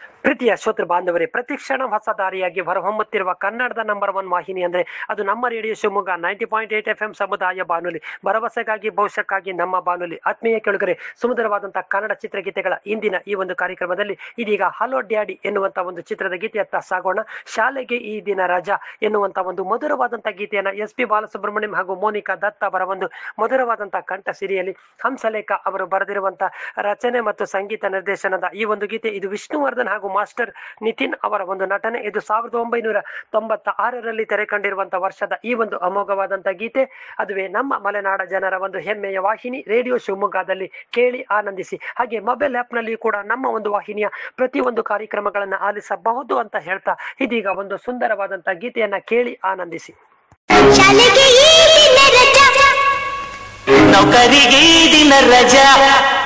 ಪ್ರೀತಿಯ ಶ್ರೋತೃ ಬಾಂಧವರೇ ಪ್ರತಿಕ್ಷಣ ಹೊಸ ದಾರಿಯಾಗಿ ಹೊರಹೊಮ್ಮುತ್ತಿರುವ ಕನ್ನಡದ ನಂಬರ್ ಒನ್ ವಾಹಿನಿ ಅಂದ್ರೆ ಅದು ನಮ್ಮ radio Shivamogga ninety point eight F M ಸಮುದಾಯ ಬಾನುಲಿ ಭರವಸೆಗಾಗಿ ಭವಿಷ್ಯಕ್ಕಾಗಿ ನಮ್ಮ ಬಾನುಲಿ ಆತ್ಮೀಯ ಕೆಳಗರೆ ಸುಮಧುರವಾದಂತಹ ಕನ್ನಡ ಚಿತ್ರಗೀತೆಗಳ ಇಂದಿನ ಈ ಒಂದು ಕಾರ್ಯಕ್ರಮದಲ್ಲಿ ಇದೀಗ ಹಲೋ ಡ್ಯಾಡಿ ಎನ್ನುವಂತ ಒಂದು ಚಿತ್ರದ ಗೀತೆಯತ್ತ ಸಾಗೋಣ ಶಾಲೆಗೆ ಈ ದಿನ ರಜಾ ಎನ್ನುವಂತ ಒಂದು ಮಧುರವಾದಂತಹ ಗೀತೆಯನ್ನ ಎಸ್ ಪಿ ಬಾಲಸುಬ್ರಹ್ಮಣ್ಯಂ ಹಾಗೂ ಮೋನಿಕಾ ದತ್ ಅವರ ಒಂದು ಮಧುರವಾದಂತಹ ಕಂಠ ಸಿರಿಯಲ್ಲಿ ಹಂಸಲೇಖ ಅವರು ಬರೆದಿರುವಂತಹ ರಚನೆ ಮತ್ತು ಸಂಗೀತ ನಿರ್ದೇಶನದ ಈ ಒಂದು ಗೀತೆ ಇದು ವಿಷ್ಣುವರ್ಧನ್ ಹಾಗೂ ಮಾಸ್ಟರ್ ನಿತಿನ್ ಅವರ ಒಂದು ನಟನೆ ಇದು ಸಾವಿರದ ಒಂಬೈನೂರ ತೊಂಬತ್ತ ಆರರಲ್ಲಿ ತೆರೆ ಕಂಡಿರುವಂತಹ ವರ್ಷದ ಈ ಒಂದು ಅಮೋಘವಾದಂತಹ ಗೀತೆ ಅದುವೇ ನಮ್ಮ ಮಲೆನಾಡ ಜನರ ಒಂದು ಹೆಮ್ಮೆಯ ವಾಹಿನಿ ರೇಡಿಯೋ ಶಿವಮೊಗ್ಗದಲ್ಲಿ ಕೇಳಿ ಆನಂದಿಸಿ ಹಾಗೆ ಮೊಬೈಲ್ ಆಪ್ ನಲ್ಲಿ ಕೂಡ ನಮ್ಮ ಒಂದು ವಾಹಿನಿಯ ಪ್ರತಿಯೊಂದು ಕಾರ್ಯಕ್ರಮಗಳನ್ನ ಆಲಿಸಬಹುದು ಅಂತ ಹೇಳ್ತಾ ಇದೀಗ ಒಂದು ಸುಂದರವಾದಂತಹ ಗೀತೆಯನ್ನ ಕೇಳಿ ಆನಂದಿಸಿ ಶಾಲೆಗೆ ಈ ದಿನ ರಜಾ ನೌಕರಿಗೆ ಈ ದಿನ ರಜಾ